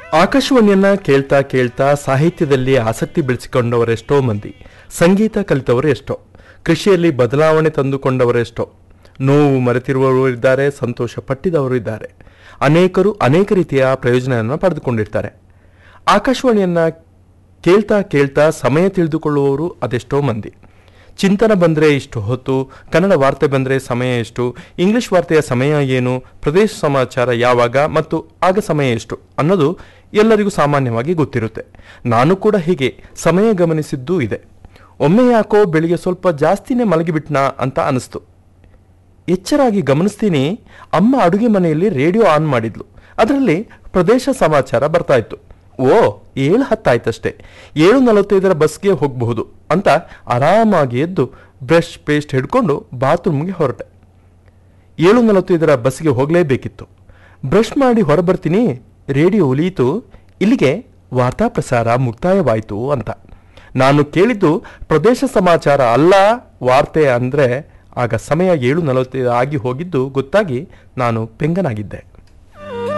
ಆಕಾಶವಾಣಿಯನ್ನ ಕೇಳ್ತಾ ಕೇಳ್ತಾ ಸಾಹಿತ್ಯದಲ್ಲಿ ಆಸಕ್ತಿ ಬೆಳೆಸಿಕೊಂಡವರೆಷ್ಟೋ ಮಂದಿ ಸಂಗೀತ ಕಲಿತವರು ಎಷ್ಟೋ ಕೃಷಿಯಲ್ಲಿ ಬದಲಾವಣೆ ತಂದುಕೊಂಡವರೆಷ್ಟೋ ನೋವು ಮರೆತಿರುವವರು ಇದ್ದಾರೆ ಸಂತೋಷ ಪಟ್ಟಿದವರು ಇದ್ದಾರೆ ಅನೇಕರು ಅನೇಕ ರೀತಿಯ ಪ್ರಯೋಜನವನ್ನು ಪಡೆದುಕೊಂಡಿರ್ತಾರೆ ಆಕಾಶವಾಣಿಯನ್ನ ಕೇಳ್ತಾ ಕೇಳ್ತಾ ಸಮಯ ತಿಳಿದುಕೊಳ್ಳುವವರು ಅದೆಷ್ಟೋ ಮಂದಿ ಚಿಂತನ ಬಂದರೆ ಇಷ್ಟು ಹೊತ್ತು ಕನ್ನಡ ವಾರ್ತೆ ಬಂದರೆ ಸಮಯ ಎಷ್ಟು ಇಂಗ್ಲಿಷ್ ವಾರ್ತೆಯ ಸಮಯ ಏನು ಪ್ರದೇಶ ಸಮಾಚಾರ ಯಾವಾಗ ಮತ್ತು ಆಗ ಸಮಯ ಎಷ್ಟು ಅನ್ನೋದು ಎಲ್ಲರಿಗೂ ಸಾಮಾನ್ಯವಾಗಿ ಗೊತ್ತಿರುತ್ತೆ ನಾನು ಕೂಡ ಹೀಗೆ ಸಮಯ ಗಮನಿಸಿದ್ದೂ ಇದೆ ಒಮ್ಮೆ ಯಾಕೋ ಬೆಳಿಗ್ಗೆ ಸ್ವಲ್ಪ ಜಾಸ್ತಿನೇ ಮಲಗಿಬಿಟ್ನಾ ಅಂತ ಅನಿಸ್ತು ಎಚ್ಚರಾಗಿ ಗಮನಿಸ್ತೀನಿ ಅಮ್ಮ ಅಡುಗೆ ಮನೆಯಲ್ಲಿ ರೇಡಿಯೋ ಆನ್ ಮಾಡಿದ್ಲು ಅದರಲ್ಲಿ ಪ್ರದೇಶ ಸಮಾಚಾರ ಬರ್ತಾ ಇತ್ತು ಓ ಏಳು ಹತ್ತಾಯ್ತಷ್ಟೇ ಏಳು ನಲವತ್ತೈದರ ಬಸ್ಗೆ ಹೋಗಬಹುದು ಅಂತ ಆರಾಮಾಗಿ ಎದ್ದು ಬ್ರಷ್ ಪೇಸ್ಟ್ ಹಿಡ್ಕೊಂಡು ಬಾತ್ರೂಮ್ಗೆ ಹೊರಟೆ ಏಳು ನಲವತ್ತೈದರ ಬಸ್ಗೆ ಹೋಗಲೇಬೇಕಿತ್ತು ಬ್ರಷ್ ಮಾಡಿ ಹೊರಬರ್ತೀನಿ ರೇಡಿಯೋ ಉಲಿಯಿತು ಇಲ್ಲಿಗೆ ವಾರ್ತಾ ಪ್ರಸಾರ ಮುಕ್ತಾಯವಾಯಿತು ಅಂತ ನಾನು ಕೇಳಿದ್ದು ಪ್ರದೇಶ ಸಮಾಚಾರ ಅಲ್ಲ ವಾರ್ತೆ ಅಂದರೆ ಆಗ ಸಮಯ ಏಳು ನಲವತ್ತೈದು ಆಗಿ ಹೋಗಿದ್ದು ಗೊತ್ತಾಗಿ ನಾನು ಪೆಂಗನಾಗಿದ್ದೆ